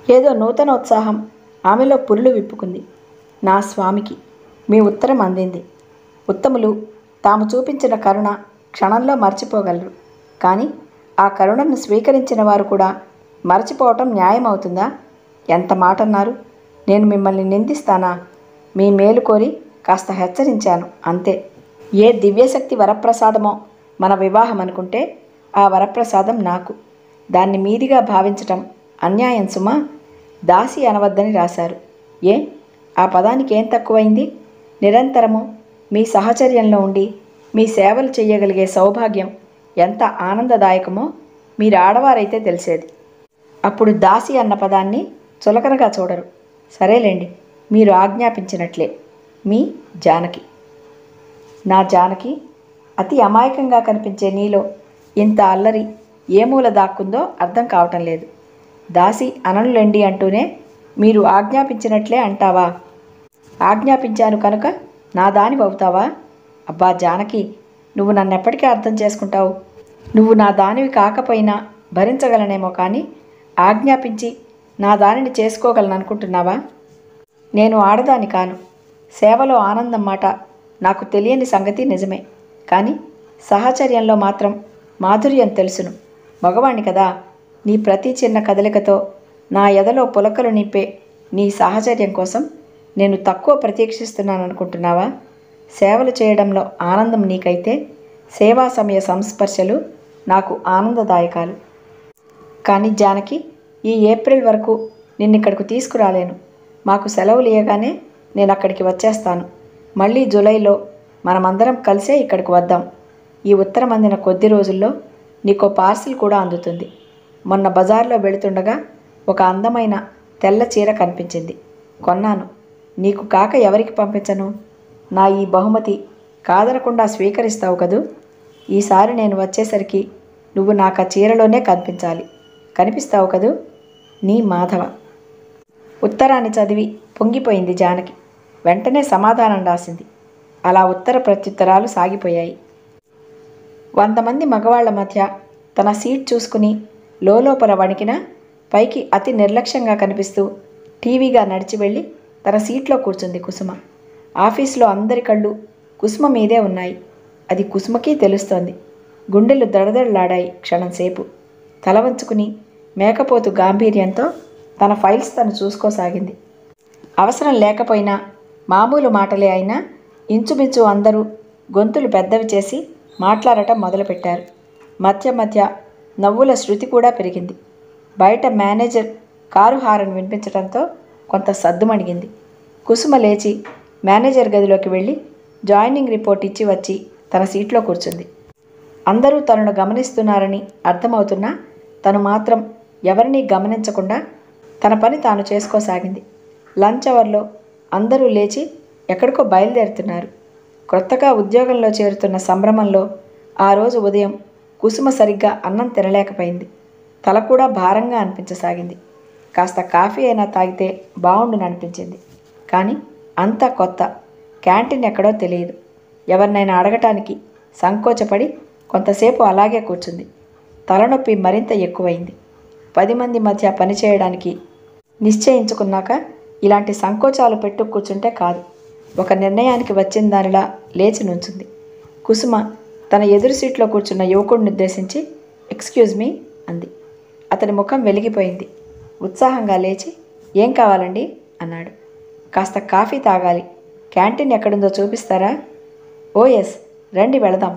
ఏదో నూతనోత్సాహం ఆమెలో పురులు విప్పుకుంది నా స్వామికి మీ ఉత్తరం అందింది ఉత్తములు తాము చూపించిన కరుణ క్షణంలో మర్చిపోగలరు కానీ ఆ కరుణను స్వీకరించిన వారు కూడా మరచిపోవటం న్యాయమవుతుందా ఎంత మాట అన్నారు నేను మిమ్మల్ని నిందిస్తానా మీ మేలు కోరి కాస్త హెచ్చరించాను అంతే ఏ దివ్యశక్తి వరప్రసాదమో మన వివాహం అనుకుంటే ఆ వరప్రసాదం నాకు దాన్ని మీదిగా భావించటం అన్యాయం సుమా దాసి అనవద్దని రాశారు ఏ ఆ పదానికి ఏం తక్కువైంది నిరంతరము మీ సహచర్యంలో ఉండి మీ సేవలు చేయగలిగే సౌభాగ్యం ఎంత ఆనందదాయకమో మీరు ఆడవారైతే తెలిసేది అప్పుడు దాసి అన్న పదాన్ని చులకనగా చూడరు సరేలేండి మీరు ఆజ్ఞాపించినట్లే మీ జానకి నా జానకి అతి అమాయకంగా కనిపించే నీలో ఇంత అల్లరి ఏ మూల దాక్కుందో అర్థం కావటం లేదు దాసి అననులెండి అంటూనే మీరు ఆజ్ఞాపించినట్లే అంటావా ఆజ్ఞాపించాను కనుక నా దానివి అవుతావా అబ్బా జానకి నువ్వు నన్నెప్పటికీ అర్థం చేసుకుంటావు నువ్వు నా దానివి కాకపోయినా భరించగలనేమో కానీ ఆజ్ఞాపించి నా దానిని చేసుకోగలను అనుకుంటున్నావా నేను ఆడదాని కాను సేవలో ఆనందం మాట నాకు తెలియని సంగతి నిజమే కానీ సహచర్యంలో మాత్రం మాధుర్యం తెలుసును మగవాణ్ణి కదా నీ ప్రతి చిన్న కదలికతో నా ఎదలో పులకలు నింపే నీ సాహచర్యం కోసం నేను తక్కువ ప్రతీక్షిస్తున్నాను అనుకుంటున్నావా సేవలు చేయడంలో ఆనందం నీకైతే సేవా సమయ సంస్పర్శలు నాకు ఆనందదాయకాలు కానీ జానకి ఈ ఏప్రిల్ వరకు నిన్నిక్కడికి తీసుకురాలేను మాకు సెలవులు ఇవ్వగానే నేను అక్కడికి వచ్చేస్తాను మళ్ళీ జూలైలో మనమందరం కలిసే ఇక్కడికి వద్దాం ఈ ఉత్తరం అందిన కొద్ది రోజుల్లో నీకో పార్సిల్ కూడా అందుతుంది మొన్న బజార్లో వెళుతుండగా ఒక అందమైన తెల్ల చీర కనిపించింది కొన్నాను నీకు కాక ఎవరికి పంపించను నా ఈ బహుమతి కాదనకుండా స్వీకరిస్తావు కదూ ఈసారి నేను వచ్చేసరికి నువ్వు నాకు ఆ చీరలోనే కనిపించాలి కనిపిస్తావు కదూ నీ మాధవ ఉత్తరాన్ని చదివి పొంగిపోయింది జానకి వెంటనే సమాధానం రాసింది అలా ఉత్తర ప్రత్యుత్తరాలు సాగిపోయాయి వంద మంది మగవాళ్ల మధ్య తన సీట్ చూసుకుని లోపల వణికిన పైకి అతి నిర్లక్ష్యంగా కనిపిస్తూ టీవీగా నడిచి వెళ్ళి తన సీట్లో కూర్చుంది కుసుమ ఆఫీసులో అందరి కళ్ళు కుసుమ మీదే ఉన్నాయి అది కుసుమకి తెలుస్తోంది గుండెలు దడదడలాడాయి క్షణంసేపు తల వంచుకుని మేకపోతు గాంభీర్యంతో తన ఫైల్స్ తను చూసుకోసాగింది అవసరం లేకపోయినా మామూలు మాటలే అయినా ఇంచుమించు అందరూ గొంతులు పెద్దవి చేసి మాట్లాడటం మొదలుపెట్టారు మధ్య మధ్య నవ్వుల శృతి కూడా పెరిగింది బయట మేనేజర్ కారు హారన్ వినిపించడంతో కొంత సద్దుమణిగింది కుసుమ లేచి మేనేజర్ గదిలోకి వెళ్ళి జాయినింగ్ రిపోర్ట్ ఇచ్చి వచ్చి తన సీట్లో కూర్చుంది అందరూ తనను గమనిస్తున్నారని అర్థమవుతున్నా తను మాత్రం ఎవరినీ గమనించకుండా తన పని తాను చేసుకోసాగింది లంచ్ అవర్లో అందరూ లేచి ఎక్కడికో బయలుదేరుతున్నారు క్రొత్తగా ఉద్యోగంలో చేరుతున్న సంభ్రమంలో ఆ రోజు ఉదయం కుసుమ సరిగ్గా అన్నం తినలేకపోయింది తల కూడా భారంగా అనిపించసాగింది కాస్త కాఫీ అయినా తాగితే బాగుండును అనిపించింది కానీ అంతా కొత్త క్యాంటీన్ ఎక్కడో తెలియదు ఎవరినైనా అడగటానికి సంకోచపడి కొంతసేపు అలాగే కూర్చుంది తలనొప్పి మరింత ఎక్కువైంది పది మంది మధ్య పనిచేయడానికి నిశ్చయించుకున్నాక ఇలాంటి సంకోచాలు పెట్టు కూర్చుంటే కాదు ఒక నిర్ణయానికి వచ్చిన దానిలా లేచి నుంచుంది కుసుమ తన ఎదురు సీట్లో కూర్చున్న యువకుడిని ఉద్దేశించి ఎక్స్క్యూజ్ మీ అంది అతని ముఖం వెలిగిపోయింది ఉత్సాహంగా లేచి ఏం కావాలండి అన్నాడు కాస్త కాఫీ తాగాలి క్యాంటీన్ ఎక్కడుందో చూపిస్తారా ఓ ఎస్ రండి వెళదాం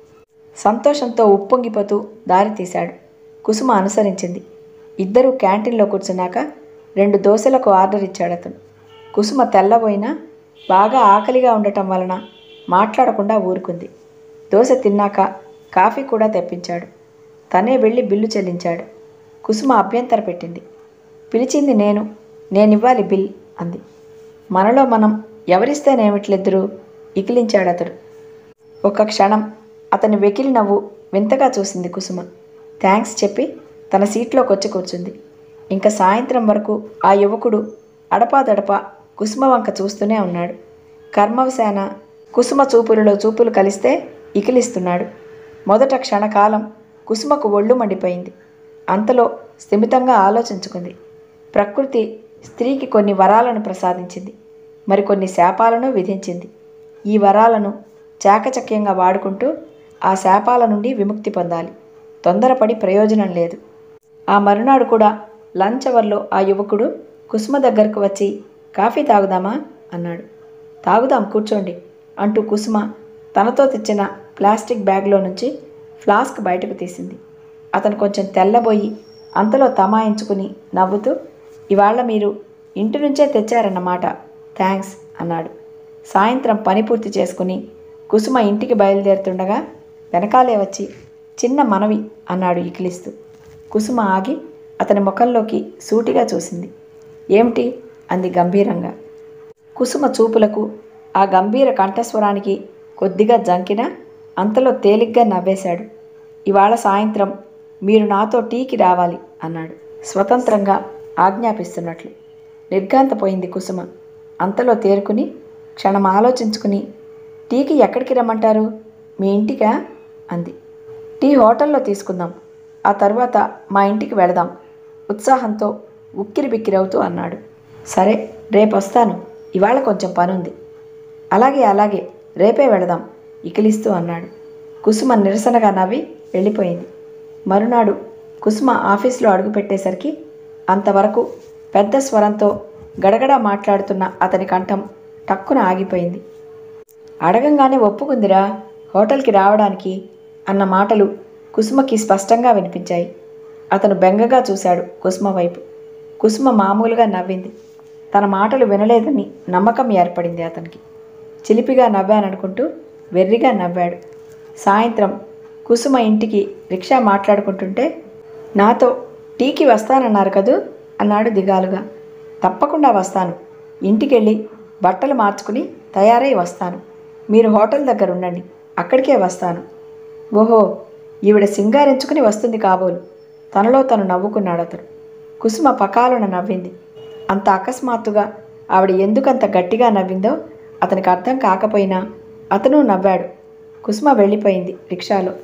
సంతోషంతో ఉప్పొంగిపోతూ దారి తీశాడు కుసుమ అనుసరించింది ఇద్దరూ క్యాంటీన్లో కూర్చున్నాక రెండు దోశలకు ఆర్డర్ ఇచ్చాడు అతను కుసుమ తెల్లబోయినా బాగా ఆకలిగా ఉండటం వలన మాట్లాడకుండా ఊరుకుంది దోశ తిన్నాక కాఫీ కూడా తెప్పించాడు తనే వెళ్ళి బిల్లు చెల్లించాడు కుసుమ అభ్యంతర పెట్టింది పిలిచింది నేను నేనివ్వాలి బిల్ అంది మనలో మనం ఎవరిస్తేనేమిట్లిద్దరూ ఇకిలించాడు అతడు ఒక క్షణం అతని వెకిలి నవ్వు వింతగా చూసింది కుసుమ థ్యాంక్స్ చెప్పి తన సీట్లోకి వచ్చి కూర్చుంది ఇంకా సాయంత్రం వరకు ఆ యువకుడు అడపాదడపా కుసుమ వంక చూస్తూనే ఉన్నాడు కర్మవశాన కుసుమ చూపులలో చూపులు కలిస్తే ఇకిలిస్తున్నాడు మొదట క్షణకాలం కుసుమకు ఒళ్ళు మండిపోయింది అంతలో స్థిమితంగా ఆలోచించుకుంది ప్రకృతి స్త్రీకి కొన్ని వరాలను ప్రసాదించింది మరికొన్ని శాపాలను విధించింది ఈ వరాలను చాకచక్యంగా వాడుకుంటూ ఆ శాపాల నుండి విముక్తి పొందాలి తొందరపడి ప్రయోజనం లేదు ఆ మరునాడు కూడా లంచ్ అవర్లో ఆ యువకుడు కుసుమ దగ్గరకు వచ్చి కాఫీ తాగుదామా అన్నాడు తాగుదాం కూర్చోండి అంటూ కుసుమ తనతో తెచ్చిన ప్లాస్టిక్ బ్యాగ్లో నుంచి ఫ్లాస్క్ బయటకు తీసింది అతను కొంచెం తెల్లబోయి అంతలో తమాయించుకుని నవ్వుతూ ఇవాళ మీరు ఇంటి నుంచే తెచ్చారన్నమాట థ్యాంక్స్ అన్నాడు సాయంత్రం పని పూర్తి చేసుకుని కుసుమ ఇంటికి బయలుదేరుతుండగా వెనకాలే వచ్చి చిన్న మనవి అన్నాడు ఇకిలిస్తూ కుసుమ ఆగి అతని ముఖంలోకి సూటిగా చూసింది ఏమిటి అంది గంభీరంగా కుసుమ చూపులకు ఆ గంభీర కంఠస్వరానికి కొద్దిగా జంకినా అంతలో తేలిగ్గా నవ్వేశాడు ఇవాళ సాయంత్రం మీరు నాతో టీకి రావాలి అన్నాడు స్వతంత్రంగా ఆజ్ఞాపిస్తున్నట్లు నిర్ఘాంతపోయింది కుసుమ అంతలో తేరుకుని క్షణం ఆలోచించుకుని టీకి ఎక్కడికి రమ్మంటారు మీ ఇంటికా అంది టీ హోటల్లో తీసుకుందాం ఆ తర్వాత మా ఇంటికి వెళదాం ఉత్సాహంతో ఉక్కిరి బిక్కిరవుతూ అన్నాడు సరే రేపు వస్తాను ఇవాళ కొంచెం పనుంది అలాగే అలాగే రేపే వెళదాం ఇకిలిస్తూ అన్నాడు కుసుమ నిరసనగా నవ్వి వెళ్ళిపోయింది మరునాడు కుసుమ ఆఫీస్లో అడుగుపెట్టేసరికి అంతవరకు పెద్ద స్వరంతో గడగడా మాట్లాడుతున్న అతని కంఠం టక్కున ఆగిపోయింది అడగంగానే ఒప్పుకుందిరా హోటల్కి రావడానికి అన్న మాటలు కుసుమకి స్పష్టంగా వినిపించాయి అతను బెంగగా చూశాడు కుసుమ వైపు కుసుమ మామూలుగా నవ్వింది తన మాటలు వినలేదని నమ్మకం ఏర్పడింది అతనికి చిలిపిగా నవ్వాననుకుంటూ వెర్రిగా నవ్వాడు సాయంత్రం కుసుమ ఇంటికి రిక్షా మాట్లాడుకుంటుంటే నాతో టీకి వస్తానన్నారు కదూ అన్నాడు దిగాలుగా తప్పకుండా వస్తాను ఇంటికెళ్ళి బట్టలు మార్చుకుని తయారై వస్తాను మీరు హోటల్ దగ్గర ఉండండి అక్కడికే వస్తాను ఓహో ఈవిడ సింగారించుకుని వస్తుంది కాబోలు తనలో తను నవ్వుకున్నాడు అతడు కుసుమ పకాలున నవ్వింది అంత అకస్మాత్తుగా ఆవిడ ఎందుకంత గట్టిగా నవ్విందో అతనికి అర్థం కాకపోయినా అతను నవ్వాడు కుసుమ వెళ్ళిపోయింది రిక్షాలో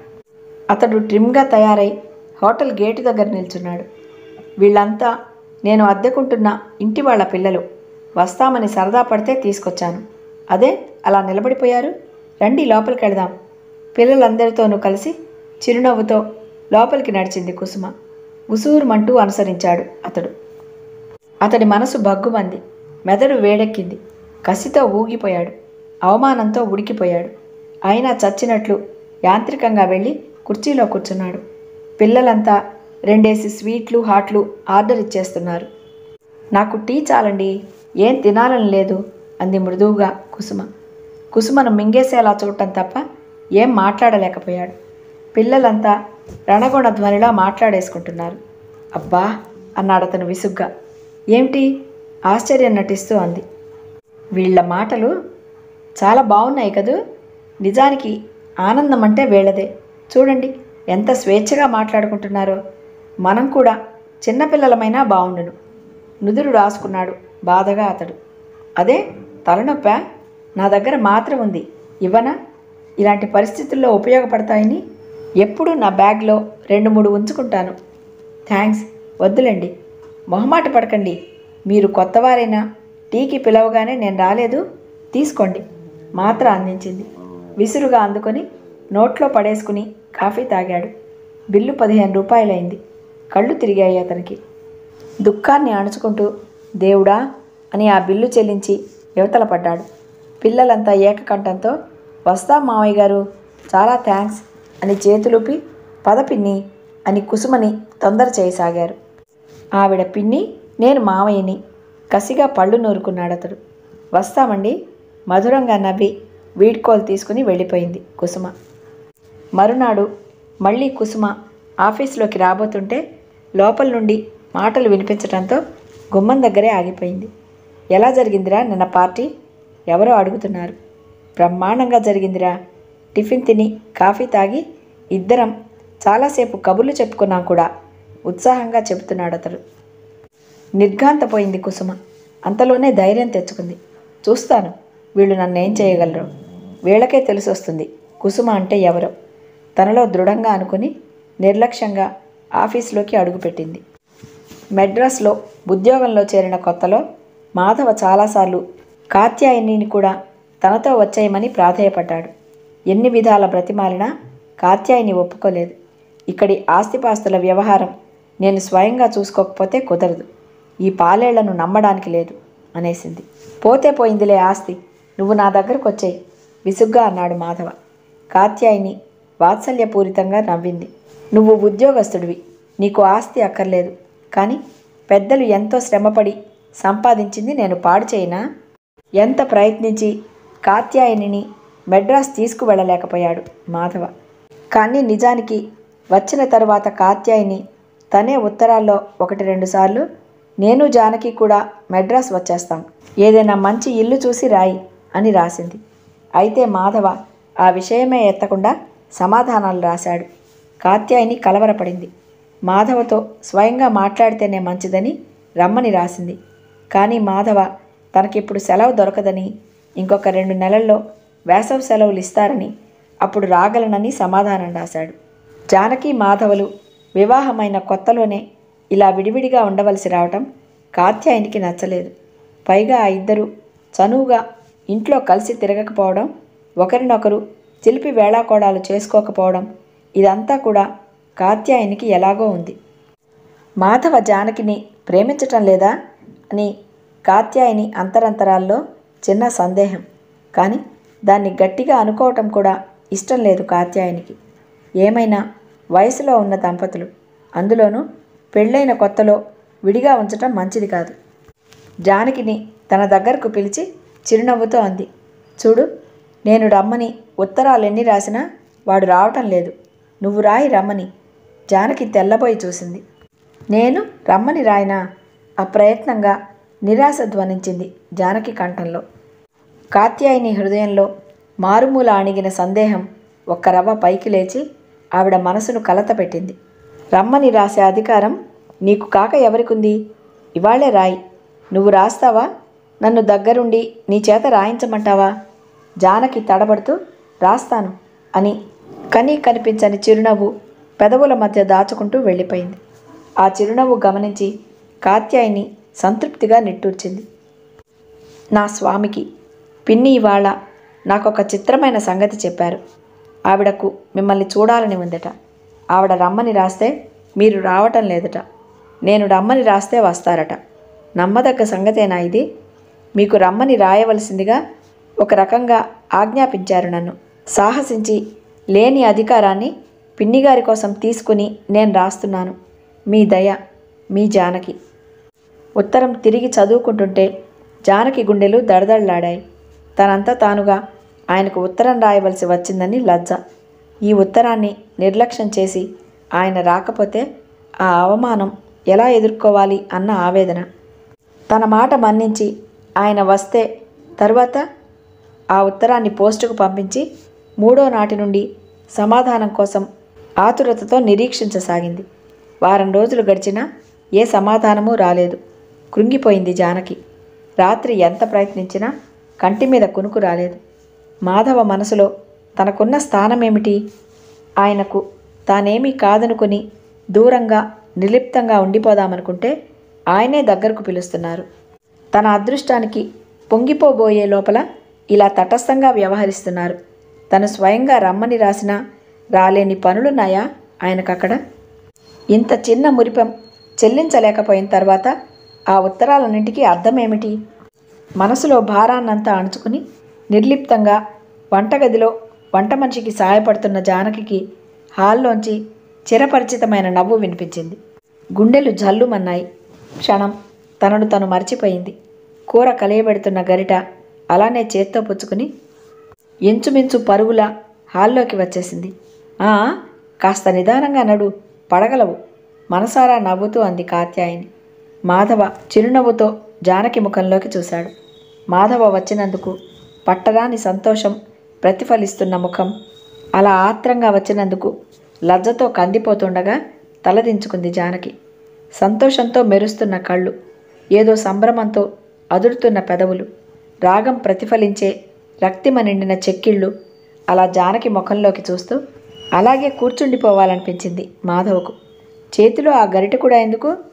అతడు ట్రిమ్గా తయారై హోటల్ గేటు దగ్గర నిల్చున్నాడు వీళ్ళంతా నేను అద్దెకుంటున్న ఇంటి వాళ్ళ పిల్లలు వస్తామని సరదా పడితే తీసుకొచ్చాను అదే అలా నిలబడిపోయారు రండి లోపలికి వెళదాం పిల్లలందరితోనూ కలిసి చిరునవ్వుతో లోపలికి నడిచింది కుసుమ ఉసూరుమంటూ అనుసరించాడు అతడు అతడి మనసు బగ్గుమంది మెదడు వేడెక్కింది కసితో ఊగిపోయాడు అవమానంతో ఉడికిపోయాడు అయినా చచ్చినట్లు యాంత్రికంగా వెళ్ళి కుర్చీలో కూర్చున్నాడు పిల్లలంతా రెండేసి స్వీట్లు హాట్లు ఆర్డర్ ఇచ్చేస్తున్నారు నాకు టీ చాలండి ఏం తినాలని లేదు అంది మృదువుగా కుసుమ కుసుమను మింగేసేలా చూడటం తప్ప ఏం మాట్లాడలేకపోయాడు పిల్లలంతా రణగుణ ధ్వనిలో మాట్లాడేసుకుంటున్నారు అబ్బా అన్నాడు అతను విసుగ్గా ఏమిటి ఆశ్చర్యం నటిస్తూ అంది వీళ్ళ మాటలు చాలా బాగున్నాయి కదూ నిజానికి ఆనందం అంటే వీళ్ళదే చూడండి ఎంత స్వేచ్ఛగా మాట్లాడుకుంటున్నారో మనం కూడా చిన్నపిల్లలమైనా బాగుండును నుదురు రాసుకున్నాడు బాధగా అతడు అదే తలనొప్పా నా దగ్గర మాత్రం ఉంది ఇవ్వనా ఇలాంటి పరిస్థితుల్లో ఉపయోగపడతాయని ఎప్పుడూ నా బ్యాగ్లో రెండు మూడు ఉంచుకుంటాను థ్యాంక్స్ వద్దులేండి మొహమాట పడకండి మీరు కొత్తవారైనా టీకి పిలవగానే నేను రాలేదు తీసుకోండి మాత్ర అందించింది విసురుగా అందుకొని నోట్లో పడేసుకుని కాఫీ తాగాడు బిల్లు పదిహేను రూపాయలైంది కళ్ళు తిరిగాయి అతనికి దుఃఖాన్ని అణుచుకుంటూ దేవుడా అని ఆ బిల్లు చెల్లించి యువతల పడ్డాడు పిల్లలంతా ఏకకంఠంతో వస్తాం మావయ్య గారు చాలా థ్యాంక్స్ అని చేతులుపి పద పిన్ని అని కుసుమని తొందర చేయసాగారు ఆవిడ పిన్ని నేను మావయ్యని కసిగా పళ్ళు నూరుకున్నాడు అతడు వస్తామండి మధురంగా నవ్వి వీడ్కోలు తీసుకుని వెళ్ళిపోయింది కుసుమ మరునాడు మళ్ళీ కుసుమ ఆఫీసులోకి రాబోతుంటే లోపల నుండి మాటలు వినిపించడంతో గుమ్మం దగ్గరే ఆగిపోయింది ఎలా జరిగిందిరా నిన్న పార్టీ ఎవరో అడుగుతున్నారు బ్రహ్మాండంగా జరిగిందిరా టిఫిన్ తిని కాఫీ తాగి ఇద్దరం చాలాసేపు కబుర్లు చెప్పుకున్నాం కూడా ఉత్సాహంగా చెబుతున్నాడు అతడు నిర్ఘాంతపోయింది కుసుమ అంతలోనే ధైర్యం తెచ్చుకుంది చూస్తాను వీళ్ళు నన్ను ఏం చేయగలరు వీళ్ళకే తెలిసొస్తుంది కుసుమ అంటే ఎవరో తనలో దృఢంగా అనుకుని నిర్లక్ష్యంగా ఆఫీస్లోకి అడుగుపెట్టింది మెడ్రాస్లో ఉద్యోగంలో చేరిన కొత్తలో మాధవ చాలాసార్లు కాత్యాయనిని కూడా తనతో వచ్చేయమని ప్రాధేయపడ్డాడు ఎన్ని విధాల బ్రతిమాలినా కాత్యాయని ఒప్పుకోలేదు ఇక్కడి ఆస్తిపాస్తుల వ్యవహారం నేను స్వయంగా చూసుకోకపోతే కుదరదు ఈ పాలేళ్లను నమ్మడానికి లేదు అనేసింది పోతే పోయిందిలే ఆస్తి నువ్వు నా దగ్గరకు వచ్చేయి విసుగ్గా అన్నాడు మాధవ కాత్యాయిని వాత్సల్యపూరితంగా నవ్వింది నువ్వు ఉద్యోగస్తుడివి నీకు ఆస్తి అక్కర్లేదు కానీ పెద్దలు ఎంతో శ్రమపడి సంపాదించింది నేను పాడు చేయనా ఎంత ప్రయత్నించి కాత్యాయనిని మెడ్రాస్ తీసుకువెళ్ళలేకపోయాడు మాధవ కానీ నిజానికి వచ్చిన తరువాత కాత్యాయిని తనే ఉత్తరాల్లో ఒకటి రెండు సార్లు నేను జానకి కూడా మెడ్రాస్ వచ్చేస్తాం ఏదైనా మంచి ఇల్లు చూసి రాయి అని రాసింది అయితే మాధవ ఆ విషయమే ఎత్తకుండా సమాధానాలు రాశాడు కాత్యాయిని కలవరపడింది మాధవతో స్వయంగా మాట్లాడితేనే మంచిదని రమ్మని రాసింది కానీ మాధవ తనకిప్పుడు సెలవు దొరకదని ఇంకొక రెండు నెలల్లో వేసవి సెలవులు ఇస్తారని అప్పుడు రాగలనని సమాధానం రాశాడు జానకి మాధవులు వివాహమైన కొత్తలోనే ఇలా విడివిడిగా ఉండవలసి రావటం కాత్యాయనికి నచ్చలేదు పైగా ఆ ఇద్దరు చనువుగా ఇంట్లో కలిసి తిరగకపోవడం ఒకరినొకరు చిలిపి వేళాకోడాలు చేసుకోకపోవడం ఇదంతా కూడా కాత్యాయనికి ఎలాగో ఉంది మాధవ జానకిని ప్రేమించటం లేదా అని కాత్యాయని అంతరంతరాల్లో చిన్న సందేహం కానీ దాన్ని గట్టిగా అనుకోవటం కూడా ఇష్టం లేదు కాత్యాయనికి ఏమైనా వయసులో ఉన్న దంపతులు అందులోనూ పెళ్ళైన కొత్తలో విడిగా ఉంచటం మంచిది కాదు జానకిని తన దగ్గరకు పిలిచి చిరునవ్వుతో అంది చూడు నేను రమ్మని ఉత్తరాలెన్ని రాసినా వాడు రావటం లేదు నువ్వు రాయి రమ్మని జానకి తెల్లబోయి చూసింది నేను రమ్మని రాయినా అప్రయత్నంగా నిరాశ ధ్వనించింది జానకి కంఠంలో కాత్యాయిని హృదయంలో మారుమూల అణిగిన సందేహం ఒక్క రవ్వ పైకి లేచి ఆవిడ మనసును కలతపెట్టింది రమ్మని రాసే అధికారం నీకు కాక ఎవరికుంది ఇవాళ్లే రాయి నువ్వు రాస్తావా నన్ను దగ్గరుండి నీ చేత రాయించమంటావా జానకి తడబడుతూ రాస్తాను అని కనీ కనిపించని చిరునవ్వు పెదవుల మధ్య దాచుకుంటూ వెళ్ళిపోయింది ఆ చిరునవ్వు గమనించి కాత్యాయిని సంతృప్తిగా నిట్టూర్చింది నా స్వామికి పిన్ని ఇవాళ నాకొక చిత్రమైన సంగతి చెప్పారు ఆవిడకు మిమ్మల్ని చూడాలని ఉందట ఆవిడ రమ్మని రాస్తే మీరు రావటం లేదట నేను రమ్మని రాస్తే వస్తారట నమ్మదగ్గ సంగతేనా ఇది మీకు రమ్మని రాయవలసిందిగా ఒక రకంగా ఆజ్ఞాపించారు నన్ను సాహసించి లేని అధికారాన్ని పిన్నిగారి కోసం తీసుకుని నేను రాస్తున్నాను మీ దయ మీ జానకి ఉత్తరం తిరిగి చదువుకుంటుంటే జానకి గుండెలు దడదడలాడాయి తనంతా తానుగా ఆయనకు ఉత్తరం రాయవలసి వచ్చిందని లజ్జ ఈ ఉత్తరాన్ని నిర్లక్ష్యం చేసి ఆయన రాకపోతే ఆ అవమానం ఎలా ఎదుర్కోవాలి అన్న ఆవేదన తన మాట మన్నించి ఆయన వస్తే తరువాత ఆ ఉత్తరాన్ని పోస్టుకు పంపించి మూడో నాటి నుండి సమాధానం కోసం ఆతురతతో నిరీక్షించసాగింది వారం రోజులు గడిచినా ఏ సమాధానమూ రాలేదు కృంగిపోయింది జానకి రాత్రి ఎంత ప్రయత్నించినా కంటి మీద కునుకు రాలేదు మాధవ మనసులో తనకున్న స్థానమేమిటి ఆయనకు తానేమీ కాదనుకుని దూరంగా నిర్లిప్తంగా ఉండిపోదామనుకుంటే ఆయనే దగ్గరకు పిలుస్తున్నారు తన అదృష్టానికి పొంగిపోబోయే లోపల ఇలా తటస్థంగా వ్యవహరిస్తున్నారు తను స్వయంగా రమ్మని రాసినా రాలేని పనులున్నాయా ఆయనకక్కడ ఇంత చిన్న మురిపం చెల్లించలేకపోయిన తర్వాత ఆ ఉత్తరాలన్నింటికీ అర్థమేమిటి మనసులో భారాన్నంతా అణుచుకుని నిర్లిప్తంగా వంటగదిలో వంట మనిషికి సహాయపడుతున్న జానకికి హాల్లోంచి చిరపరిచితమైన నవ్వు వినిపించింది గుండెలు జల్లుమన్నాయి క్షణం తనను తను మర్చిపోయింది కూర కలియబెడుతున్న గరిట అలానే చేత్తో పుచ్చుకుని ఇంచుమించు పరుగులా హాల్లోకి వచ్చేసింది ఆ కాస్త నిదానంగా నడు పడగలవు మనసారా నవ్వుతూ అంది కాత్యాయిని మాధవ చిరునవ్వుతో జానకి ముఖంలోకి చూశాడు మాధవ వచ్చినందుకు పట్టరాని సంతోషం ప్రతిఫలిస్తున్న ముఖం అలా ఆత్రంగా వచ్చినందుకు లజ్జతో కందిపోతుండగా తలదించుకుంది జానకి సంతోషంతో మెరుస్తున్న కళ్ళు ఏదో సంభ్రమంతో అదురుతున్న పెదవులు రాగం ప్రతిఫలించే రక్తిమ నిండిన చెక్కిళ్ళు అలా జానకి ముఖంలోకి చూస్తూ అలాగే కూర్చుండిపోవాలనిపించింది మాధవకు చేతిలో ఆ గరిట కూడా ఎందుకు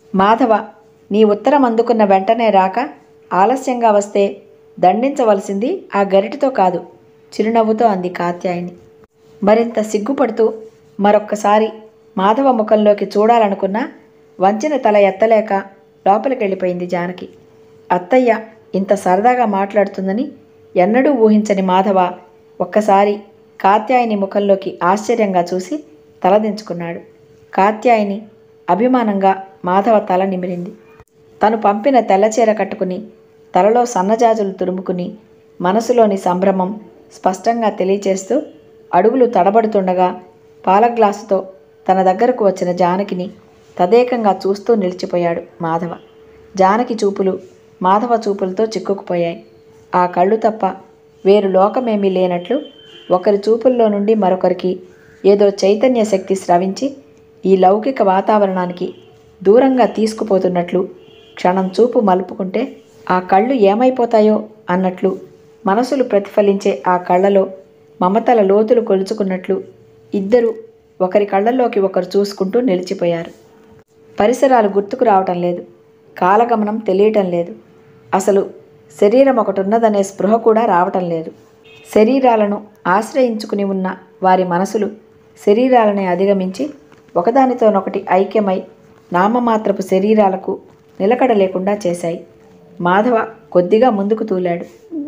మాధవ నీ ఉత్తరం అందుకున్న వెంటనే రాక ఆలస్యంగా వస్తే దండించవలసింది ఆ గరిటితో కాదు చిరునవ్వుతో అంది కాత్యాయని మరింత సిగ్గుపడుతూ మరొక్కసారి మాధవ ముఖంలోకి చూడాలనుకున్నా వంచిన తల ఎత్తలేక లోపలికి వెళ్ళిపోయింది జానకి అత్తయ్య ఇంత సరదాగా మాట్లాడుతుందని ఎన్నడూ ఊహించని మాధవ ఒక్కసారి కాత్యాయని ముఖంలోకి ఆశ్చర్యంగా చూసి తలదించుకున్నాడు కాత్యాయని అభిమానంగా మాధవ తల నిమిరింది తను పంపిన తెల్లచీర కట్టుకుని తలలో సన్నజాజులు తురుముకుని మనసులోని సంభ్రమం స్పష్టంగా తెలియచేస్తూ అడుగులు తడబడుతుండగా పాల గ్లాసుతో తన దగ్గరకు వచ్చిన జానకిని తదేకంగా చూస్తూ నిలిచిపోయాడు మాధవ జానకి చూపులు మాధవ చూపులతో చిక్కుకుపోయాయి ఆ కళ్ళు తప్ప వేరు లోకమేమీ లేనట్లు ఒకరి చూపుల్లో నుండి మరొకరికి ఏదో చైతన్య శక్తి స్రవించి ఈ లౌకిక వాతావరణానికి దూరంగా తీసుకుపోతున్నట్లు క్షణం చూపు మలుపుకుంటే ఆ కళ్ళు ఏమైపోతాయో అన్నట్లు మనసులు ప్రతిఫలించే ఆ కళ్ళలో మమతల లోతులు కొలుచుకున్నట్లు ఇద్దరు ఒకరి కళ్ళల్లోకి ఒకరు చూసుకుంటూ నిలిచిపోయారు పరిసరాలు గుర్తుకు రావటం లేదు కాలగమనం తెలియటం లేదు అసలు శరీరం ఒకటి ఉన్నదనే స్పృహ కూడా రావటం లేదు శరీరాలను ఆశ్రయించుకుని ఉన్న వారి మనసులు శరీరాలని అధిగమించి ఒకదానితోనొకటి ఐక్యమై నామమాత్రపు శరీరాలకు నిలకడ లేకుండా చేశాయి మాధవ కొద్దిగా ముందుకు తూలాడు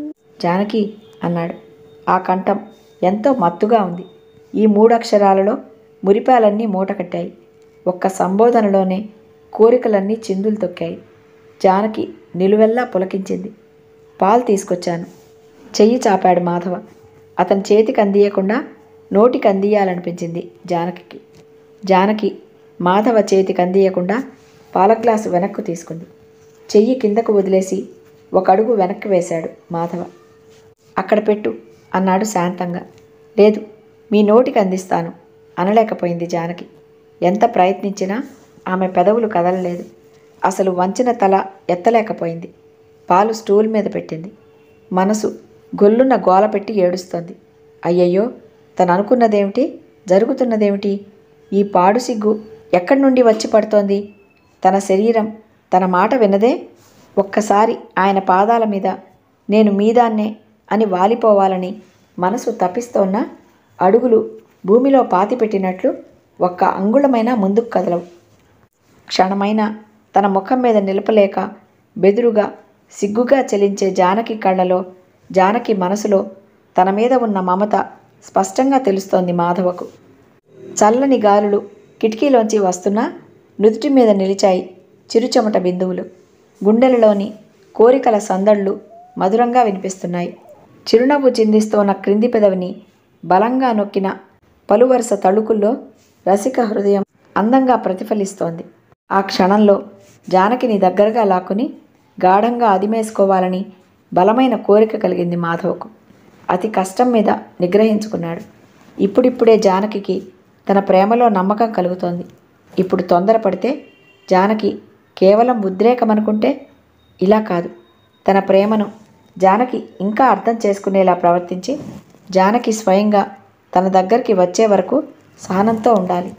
జానకి అన్నాడు ఆ కంఠం ఎంతో మత్తుగా ఉంది ఈ మూడక్షరాలలో మురిపాలన్నీ మూటకట్టాయి ఒక్క సంబోధనలోనే కోరికలన్నీ చిందులు తొక్కాయి జానకి నిలువెల్లా పులకించింది పాలు తీసుకొచ్చాను చెయ్యి చాపాడు మాధవ అతని చేతికి అందియకుండా నోటికి అందియాలనిపించింది జానకికి జానకి మాధవ చేతికి అందియకుండా పాల గ్లాసు వెనక్కు తీసుకుంది చెయ్యి కిందకు వదిలేసి ఒక అడుగు వెనక్కి వేశాడు మాధవ అక్కడ పెట్టు అన్నాడు శాంతంగా లేదు మీ నోటికి అందిస్తాను అనలేకపోయింది జానకి ఎంత ప్రయత్నించినా ఆమె పెదవులు కదలలేదు అసలు వంచిన తల ఎత్తలేకపోయింది పాలు స్టూల్ మీద పెట్టింది మనసు గొల్లున గోల పెట్టి ఏడుస్తోంది అయ్యయ్యో తను అనుకున్నదేమిటి జరుగుతున్నదేమిటి ఈ పాడు సిగ్గు ఎక్కడి నుండి వచ్చి పడుతోంది తన శరీరం తన మాట వినదే ఒక్కసారి ఆయన పాదాల మీద నేను మీదాన్నే అని వాలిపోవాలని మనసు తప్పిస్తోన్న అడుగులు భూమిలో పాతిపెట్టినట్లు ఒక్క అంగుళమైనా ముందుకు కదలవు క్షణమైనా తన ముఖం మీద నిలపలేక బెదురుగా సిగ్గుగా చెలించే జానకి కళ్ళలో జానకి మనసులో తన మీద ఉన్న మమత స్పష్టంగా తెలుస్తోంది మాధవకు చల్లని గాలులు కిటికీలోంచి వస్తున్నా నుదుటి మీద నిలిచాయి చిరుచెమట బిందువులు గుండెలలోని కోరికల సందళ్ళు మధురంగా వినిపిస్తున్నాయి చిరునవ్వు చిందిస్తోన్న క్రింది పెదవిని బలంగా నొక్కిన పలువరుస తళుకుల్లో రసిక హృదయం అందంగా ప్రతిఫలిస్తోంది ఆ క్షణంలో జానకిని దగ్గరగా లాక్కుని గాఢంగా అదిమేసుకోవాలని బలమైన కోరిక కలిగింది మాధవకు అతి కష్టం మీద నిగ్రహించుకున్నాడు ఇప్పుడిప్పుడే జానకికి తన ప్రేమలో నమ్మకం కలుగుతోంది ఇప్పుడు తొందరపడితే జానకి కేవలం ఉద్రేకమనుకుంటే ఇలా కాదు తన ప్రేమను జానకి ఇంకా అర్థం చేసుకునేలా ప్రవర్తించి జానకి స్వయంగా తన దగ్గరికి వచ్చే వరకు సహనంతో ఉండాలి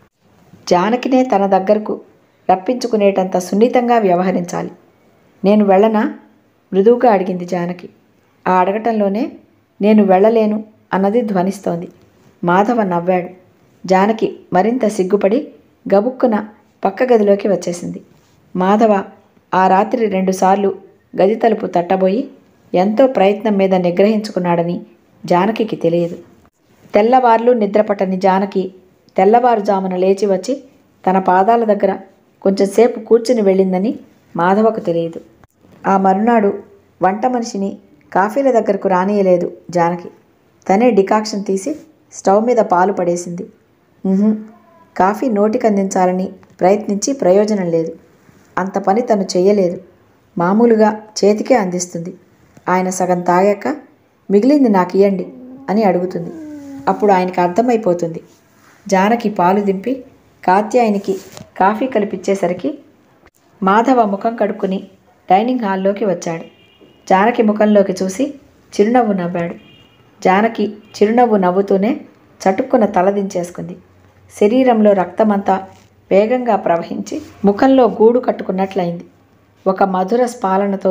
జానకినే తన దగ్గరకు రప్పించుకునేటంత సున్నితంగా వ్యవహరించాలి నేను వెళ్ళనా మృదువుగా అడిగింది జానకి ఆ అడగటంలోనే నేను వెళ్ళలేను అన్నది ధ్వనిస్తోంది మాధవ నవ్వాడు జానకి మరింత సిగ్గుపడి గబుక్కున పక్క గదిలోకి వచ్చేసింది మాధవ ఆ రాత్రి రెండుసార్లు గది తలుపు తట్టబోయి ఎంతో ప్రయత్నం మీద నిగ్రహించుకున్నాడని జానకికి తెలియదు తెల్లవార్లు నిద్రపట్టని జానకి తెల్లవారుజామున లేచి వచ్చి తన పాదాల దగ్గర కొంచెంసేపు కూర్చుని వెళ్ళిందని మాధవకు తెలియదు ఆ మరునాడు వంట మనిషిని కాఫీల దగ్గరకు రానియలేదు జానకి తనే డికాక్షన్ తీసి స్టవ్ మీద పాలు పడేసింది ఉహుం, కాఫీ నోటికి అందించాలని ప్రయత్నించి ప్రయోజనం లేదు అంత పని తను చెయ్యలేదు మామూలుగా చేతికే అందిస్తుంది ఆయన సగం తాగాక మిగిలింది నాకు ఇయ్యండి అని అడుగుతుంది అప్పుడు ఆయనకి అర్థమైపోతుంది జానకి పాలు దింపి కాత్యాయనికి కాఫీ కలిపిచ్చేసరికి మాధవ ముఖం కడుక్కుని డైనింగ్ హాల్లోకి వచ్చాడు జానకి ముఖంలోకి చూసి చిరునవ్వు నవ్వాడు జానకి చిరునవ్వు నవ్వుతూనే చటుక్కున తలదించేసుకుంది శరీరంలో రక్తమంతా వేగంగా ప్రవహించి ముఖంలో గూడు కట్టుకున్నట్లయింది ఒక మధుర స్పాలనతో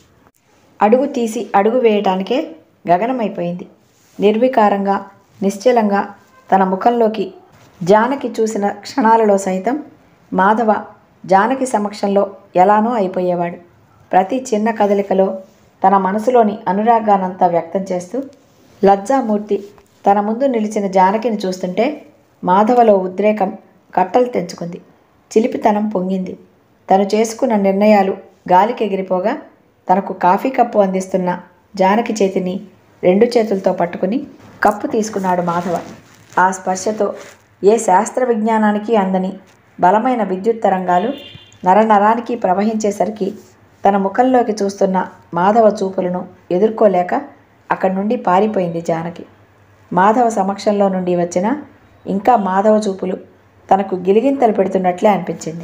అడుగు తీసి అడుగు వేయటానికే గగనమైపోయింది నిర్వికారంగా నిశ్చలంగా తన ముఖంలోకి జానకి చూసిన క్షణాలలో సైతం మాధవ జానకి సమక్షంలో ఎలానో అయిపోయేవాడు ప్రతి చిన్న కదలికలో తన మనసులోని అనురాగానంతా వ్యక్తం చేస్తూ లజ్జామూర్తి తన ముందు నిలిచిన జానకిని చూస్తుంటే మాధవలో ఉద్రేకం కట్టలు తెంచుకుంది చిలిపితనం పొంగింది తను చేసుకున్న నిర్ణయాలు గాలికి ఎగిరిపోగా తనకు కాఫీ కప్పు అందిస్తున్న జానకి చేతిని రెండు చేతులతో పట్టుకుని కప్పు తీసుకున్నాడు మాధవ ఆ స్పర్శతో ఏ శాస్త్ర విజ్ఞానానికి అందని బలమైన విద్యుత్ తరంగాలు నరనరానికి ప్రవహించేసరికి తన ముఖంలోకి చూస్తున్న మాధవ చూపులను ఎదుర్కోలేక అక్కడి నుండి పారిపోయింది జానకి మాధవ సమక్షంలో నుండి వచ్చిన ఇంకా మాధవ చూపులు తనకు గిలిగింతలు పెడుతున్నట్లే అనిపించింది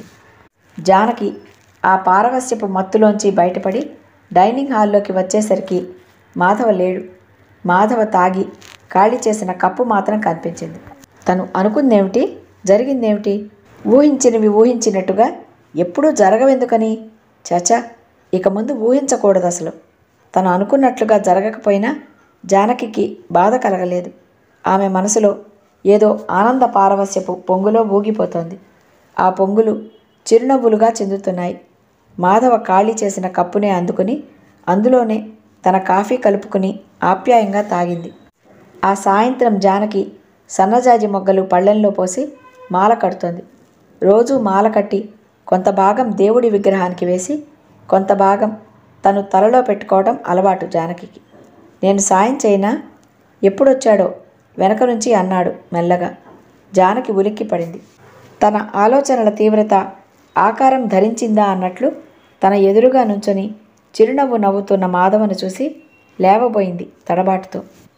జానకి ఆ పారవస్యపు మత్తులోంచి బయటపడి డైనింగ్ హాల్లోకి వచ్చేసరికి మాధవ లేడు మాధవ తాగి ఖాళీ చేసిన కప్పు మాత్రం కనిపించింది తను అనుకుందేమిటి జరిగిందేమిటి ఊహించినవి ఊహించినట్టుగా ఎప్పుడూ జరగవెందుకని చచా ఇక ముందు ఊహించకూడదు అసలు తను అనుకున్నట్లుగా జరగకపోయినా జానకికి బాధ కలగలేదు ఆమె మనసులో ఏదో ఆనంద పారవస్యపు పొంగులో ఊగిపోతోంది ఆ పొంగులు చిరునవ్వులుగా చెందుతున్నాయి మాధవ ఖాళీ చేసిన కప్పునే అందుకుని అందులోనే తన కాఫీ కలుపుకుని ఆప్యాయంగా తాగింది ఆ సాయంత్రం జానకి సన్నజాజి మొగ్గలు పళ్ళెంలో పోసి మాల కడుతోంది రోజూ మాల కట్టి కొంత భాగం దేవుడి విగ్రహానికి వేసి కొంత భాగం తను తలలో పెట్టుకోవడం అలవాటు జానకికి నేను సాయం చేయనా ఎప్పుడొచ్చాడో వెనక నుంచి అన్నాడు మెల్లగా జానకి ఉలిక్కి పడింది తన ఆలోచనల తీవ్రత ఆకారం ధరించిందా అన్నట్లు తన ఎదురుగా నుంచొని చిరునవ్వు నవ్వుతున్న మాధవను చూసి లేవబోయింది తడబాటుతో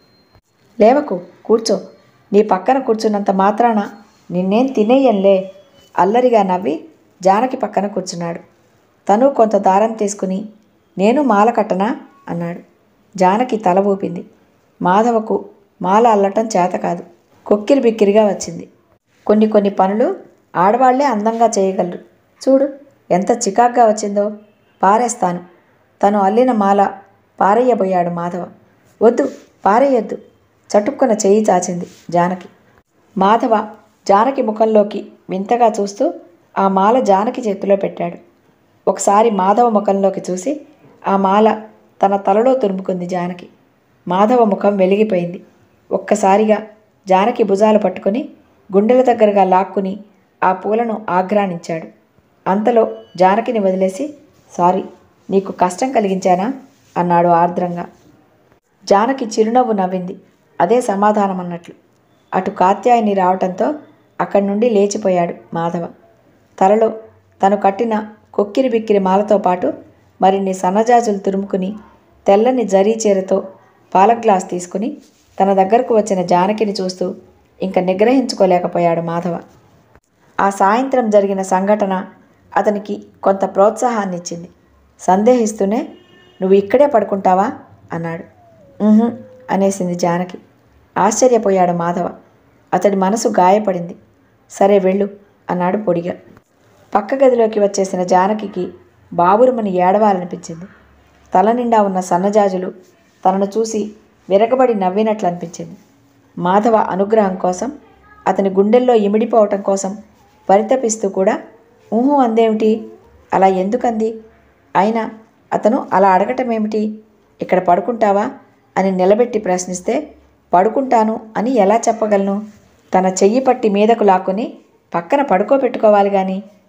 లేవకు కూర్చో నీ పక్కన కూర్చున్నంత మాత్రాన నిన్నేం తినేయంలే అల్లరిగా నవ్వి జానకి పక్కన కూర్చున్నాడు తను కొంత దారం తీసుకుని నేను మాల కట్టనా అన్నాడు జానకి తల ఊపింది మాధవకు మాల అల్లటం చేత కాదు కొక్కిరి బిక్కిరిగా వచ్చింది కొన్ని కొన్ని పనులు ఆడవాళ్లే అందంగా చేయగలరు చూడు ఎంత చికాగ్గా వచ్చిందో పారేస్తాను తను అల్లిన మాల పారేయబోయాడు మాధవ వద్దు పారేయొద్దు చటుక్కున చెయ్యి చాచింది జానకి మాధవ జానకి ముఖంలోకి వింతగా చూస్తూ ఆ మాల జానకి చేతిలో పెట్టాడు ఒకసారి మాధవ ముఖంలోకి చూసి ఆ మాల తన తలలో తురుముకుంది జానకి మాధవ ముఖం వెలిగిపోయింది ఒక్కసారిగా జానకి భుజాలు పట్టుకుని గుండెల దగ్గరగా లాక్కుని ఆ పూలను ఆఘ్రానించాడు అంతలో జానకిని వదిలేసి సారీ నీకు కష్టం కలిగించానా అన్నాడు ఆర్ద్రంగా జానకి చిరునవ్వు నవ్వింది అదే సమాధానం అన్నట్లు అటు కాత్యాయని రావటంతో అక్కడి నుండి లేచిపోయాడు మాధవ తలలో తను కట్టిన కొక్కిరి బిక్కిరి మాలతో పాటు మరిన్ని సన్నజాజులు తురుముకుని తెల్లని జరీ చీరతో పాల గ్లాస్ తీసుకుని తన దగ్గరకు వచ్చిన జానకిని చూస్తూ ఇంక నిగ్రహించుకోలేకపోయాడు మాధవ ఆ సాయంత్రం జరిగిన సంఘటన అతనికి కొంత ప్రోత్సాహాన్ని ఇచ్చింది సందేహిస్తూనే నువ్వు ఇక్కడే పడుకుంటావా అన్నాడు "ఉహుం," అనేసింది జానకి ఆశ్చర్యపోయాడు మాధవ అతడి మనసు గాయపడింది సరే వెళ్ళు అన్నాడు పొడిగా పక్క గదిలోకి వచ్చేసిన జానకికి బాబురమని ఏడవాలనిపించింది తల నిండా ఉన్న సన్నజాజులు తనను చూసి విరగబడి నవ్వినట్లు అనిపించింది మాధవ అనుగ్రహం కోసం అతని గుండెల్లో ఇమిడిపోవటం కోసం పరితపిస్తూ కూడా ఊహు అందేమిటి అలా ఎందుకంది అయినా అతను అలా అడగటం ఏమిటి ఇక్కడ పడుకుంటావా అని నిలబెట్టి ప్రశ్నిస్తే పడుకుంటాను అని ఎలా చెప్పగలను తన చెయ్యి పట్టి మీదకు లాక్కుని పక్కన పడుకోబెట్టుకోవాలి కానీ